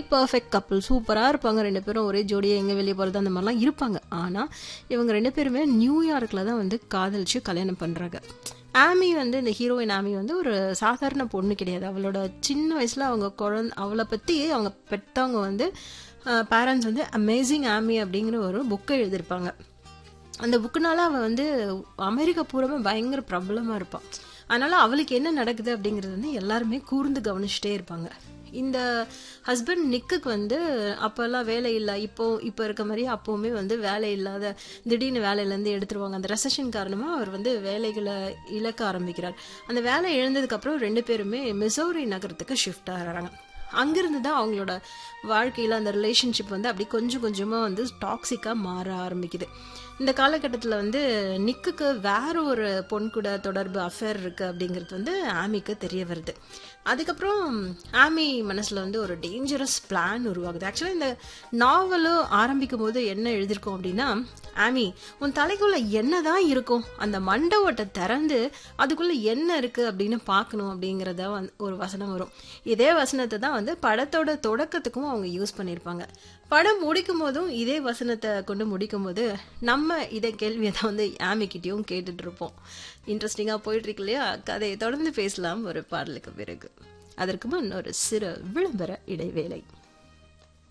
perfect கப்பல் சூப்பராக இருப்பாங்க ரெண்டு பேரும் ஒரே ஜோடியாக எங்கே வெளியே போகிறது அந்த மாதிரிலாம் இருப்பாங்க ஆனால் இவங்க ரெண்டு பேருமே நியூயார்க்கில் தான் வந்து காதலிச்சு கல்யாணம் பண்ணுறாங்க ஆமி வந்து இந்த ஹீரோயின் ஆமி வந்து ஒரு சாதாரண பொண்ணு கிடையாது அவளோட சின்ன வயசில் அவங்க குழந்தை அவளை பற்றி அவங்க பெற்றவங்க வந்து பேரண்ட்ஸ் வந்து அமேசிங் ஆமி அப்படிங்கிற ஒரு புக்கை எழுதியிருப்பாங்க அந்த புக்குனால அவள் வந்து அமெரிக்கா பூராமே பயங்கர பிரபலமாக இருப்பாள் அதனால அவளுக்கு என்ன நடக்குது அப்படிங்கிறது வந்து எல்லாருமே கூர்ந்து கவனிச்சுட்டே இருப்பாங்க இந்த ஹஸ்பண்ட் நிக்குக்கு வந்து அப்போல்லாம் வேலை இல்லை இப்போ இப்போ இருக்க மாதிரி அப்போவுமே வந்து வேலை இல்லாத திடீர்னு வேலையிலேருந்து எடுத்துருவாங்க அந்த ரெசஷன் காரணமாக அவர் வந்து வேலைகளை இழக்க ஆரம்பிக்கிறார் அந்த வேலை இழந்ததுக்கப்புறம் ரெண்டு பேருமே மிசோரி நகரத்துக்கு ஷிஃப்ட் ஆகிறாங்க அங்கிருந்து தான் அவங்களோட வாழ்க்கையில் அந்த ரிலேஷன்ஷிப் வந்து அப்படி கொஞ்சம் கொஞ்சமாக வந்து டாக்ஸிக்காக மாற ஆரம்பிக்குது இந்த காலகட்டத்தில் வந்து நிக்குக்கு வேற ஒரு பொன் கூட தொடர்பு அஃபேர் இருக்கு அப்படிங்கிறது வந்து ஆமிக்கு தெரிய வருது அதுக்கப்புறம் ஆமி மனசில் வந்து ஒரு டேஞ்சரஸ் பிளான் உருவாகுது ஆக்சுவலாக இந்த நாவலும் ஆரம்பிக்கும் போது என்ன எழுதியிருக்கோம் அப்படின்னா ஆமி உன் தலைக்குள்ள என்னதான் இருக்கும் அந்த மண்டபத்தை திறந்து அதுக்குள்ள என்ன இருக்கு அப்படின்னு பார்க்கணும் அப்படிங்கிறத வந்து ஒரு வசனம் வரும் இதே வசனத்தை தான் வந்து படத்தோட தொடக்கத்துக்கும் அவங்க யூஸ் பண்ணியிருப்பாங்க படம் முடிக்கும் போதும் இதே வசனத்தை கொண்டு முடிக்கும் போது நம்ம இதே கேள்வியை தான் வந்து ஆமிக்கிட்டையும் கேட்டுட்டு இருப்போம் இன்ட்ரெஸ்டிங்காக போயிட்டு இருக்கு இல்லையா கதையை தொடர்ந்து பேசலாம் ஒரு பாடலுக்கு பிறகு அதற்கு முன் ஒரு சிறு விளம்பர இடைவேளை